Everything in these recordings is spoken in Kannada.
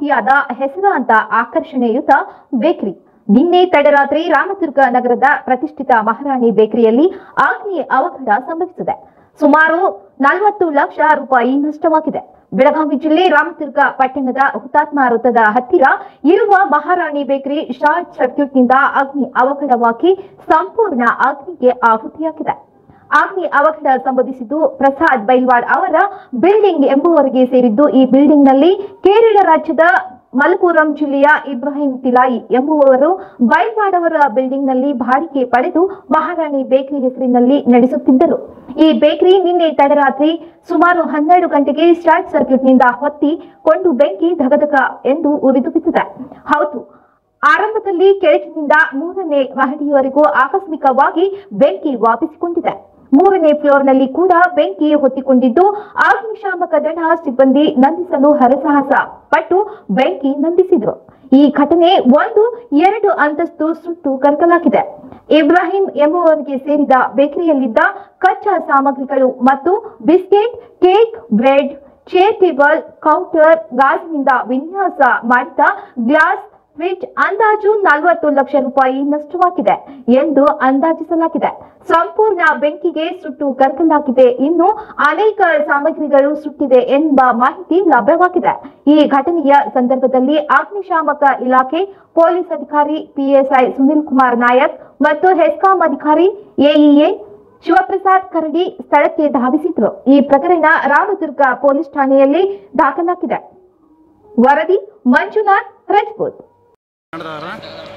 ಆಸ್ತಿಯಾದ ಹೆಸರಾಂತ ಆಕರ್ಷಣೆಯುತ ಬೇಕರಿ ನಿನ್ನೆ ತಡರಾತ್ರಿ ರಾಮದುರ್ಗ ನಗರದ ಪ್ರತಿಷ್ಠಿತ ಮಹಾರಾಣಿ ಬೇಕರಿಯಲ್ಲಿ ಆಗ್ನೇಯ ಅವಘಡ ಸಂಭವಿಸಿದೆ ಸುಮಾರು ನಲವತ್ತು ಲಕ್ಷ ರೂಪಾಯಿ ನಷ್ಟವಾಗಿದೆ ಬೆಳಗಾವಿ ಜಿಲ್ಲೆ ರಾಮದುರ್ಗ ಪಟ್ಟಣದ ಹುತಾತ್ಮ ವೃತ್ತದ ಹತ್ತಿರ ಇರುವ ಮಹಾರಾಣಿ ಬೇಕರಿ ಶಾರ್ಟ್ ಸರ್ಕ್ಯೂಟ್ನಿಂದ ಅಗ್ನಿ ಅವಘಡವಾಗಿ ಸಂಪೂರ್ಣ ಅಗ್ನಿಗೆ ಆಹುತಿಯಾಗಿದೆ ಅಗ್ನಿ ಅವಘಡ ಸಂಭವಿಸಿದ್ದು ಪ್ರಸಾದ್ ಬೈಲ್ವಾಡ್ ಅವರ ಬಿಲ್ಡಿಂಗ್ ಎಂಬುವರಿಗೆ ಸೇರಿದ್ದು ಈ ಬಿಲ್ಡಿಂಗ್ನಲ್ಲಿ ಕೇರಳ ರಾಜ್ಯದ ಮಲಪುರಂ ಜಿಲ್ಲೆಯ ಇಬ್ರಾಹಿಂ ತಿಲಾಯಿ ಎಂಬುವವರು ಬೈಲ್ವಾಡ್ ಅವರ ಬಿಲ್ಡಿಂಗ್ನಲ್ಲಿ ಬಾಡಿಗೆ ಪಡೆದು ಮಹಾರಾಣಿ ಬೇಕರಿ ಹೆಸರಿನಲ್ಲಿ ನಡೆಸುತ್ತಿದ್ದರು ಈ ಬೇಕರಿ ನಿನ್ನೆ ತಡರಾತ್ರಿ ಸುಮಾರು ಹನ್ನೆರಡು ಗಂಟೆಗೆ ಶಾರ್ಟ್ ಸರ್ಕ್ಯೂಟ್ನಿಂದ ಹೊತ್ತಿ ಕೊಂಡು ಬೆಂಕಿ ಧಗಧಗ ಎಂದು ಉರಿದು ಬಿದ್ದಿದೆ ಹೌದು ಆರಂಭದಲ್ಲಿ ಕೆಳಗಿನಿಂದ ಮೂರನೇ ಮಹಡಿಯವರೆಗೂ ಆಕಸ್ಮಿಕವಾಗಿ ಬೆಂಕಿ ವ್ಯಾಪಿಸಿಕೊಂಡಿದೆ ಮೂರನೇ ಫ್ಲೋರ್ನಲ್ಲಿ ಕೂಡ ಬೆಂಕಿ ಹೊತ್ತಿಕೊಂಡಿದ್ದು ಅಗ್ನಿಶಾಮಕ ದಳ ಸಿಬ್ಬಂದಿ ನಂದಿಸಲು ಹರಸಾಹಸ ಪಟ್ಟು ಬೆಂಕಿ ನಂದಿಸಿದ್ರು ಈ ಘಟನೆ ಒಂದು ಎರಡು ಅಂತಸ್ತು ಸುಟ್ಟು ಕರಕಲಾಗಿದೆ ಇಬ್ರಾಹಿಂ ಎಂಬುವವರಿಗೆ ಸೇರಿದ ಬೇಕರಿಯಲ್ಲಿದ್ದ ಕಚ್ಚಾ ಸಾಮಗ್ರಿಗಳು ಮತ್ತು biscuit cake bread chair table counter ಗಾಜಿನಿಂದ ವಿನ್ಯಾಸ ಮಾಡಿದ ಗ್ಲಾಸ್ ಫ್ರಿಡ್ಜ್ ಅಂದಾಜು ನಲವತ್ತು ಲಕ್ಷ ರೂಪಾಯಿ ನಷ್ಟವಾಗಿದೆ ಎಂದು ಅಂದಾಜಿಸಲಾಗಿದೆ ಸಂಪೂರ್ಣ ಬೆಂಕಿಗೆ ಸುಟ್ಟು ಕರಕಲಾಗಿದೆ ಇನ್ನು ಅನೇಕ ಸಾಮಗ್ರಿಗಳು ಸುಟ್ಟಿದೆ ಎಂಬ ಮಾಹಿತಿ ಲಭ್ಯವಾಗಿದೆ ಈ ಘಟನೆಯ ಸಂದರ್ಭದಲ್ಲಿ ಅಗ್ನಿಶಾಮಕ ಇಲಾಖೆ ಪೊಲೀಸ್ ಅಧಿಕಾರಿ ಪಿಎಸ್ಐ ಸುನಿಲ್ ಕುಮಾರ್ ನಾಯಕ್ ಮತ್ತು ಹೆಸ್ಕಾಂ ಅಧಿಕಾರಿ ಎಇಎ ಶಿವಪ್ರಸಾದ್ ಕರಡಿ ಸ್ಥಳಕ್ಕೆ ಧಾವಿಸಿದ್ರು ಈ ಪ್ರಕರಣ ರಾಮದುರ್ಗ ಪೊಲೀಸ್ ಠಾಣೆಯಲ್ಲಿ ದಾಖಲಾಗಿದೆ ವರದಿ ಮಂಜುನಾಥ್ ರಜಪೂತ್ ಮಾಡಿದವ್ರ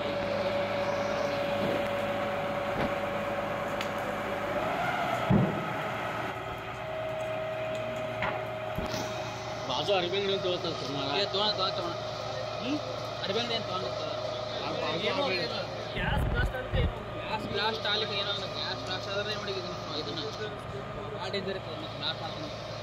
ಬಾಜು ಅಡಿಬೆ ಅಂಗಡಿ ತೋರ್ತದ ಸುಮಾರು ತೊಗೊಂಡ ತೊಗೊಂಡ ತೊಗೊಂಡ ಹ್ಞೂ ಅಡಿಬೆ ಅಂಗಡಿ ಅಂತ ಗ್ಯಾಸ್ ಬ್ಲಾಸ್ಟ್ ಆಗುತ್ತೆ ಗ್ಯಾಸ್ ಬ್ಲಾಸ್ಟ್ ಆಗ್ಲಿಕ್ಕೆ ಏನೋ ಗ್ಯಾಸ್ ಬ್ಲಾಸ್ಟ್ ಆದ್ರೆ ಏನು ಮಾಡಿದ್ದೀನಿ ಇದನ್ನ ಭಾಳ ಡೇಂಜರ್ ಇರ್ತದೆ ಮತ್ತು ಬ್ಲಾಸ್ಟ್ ಆಗ್ತಾನೆ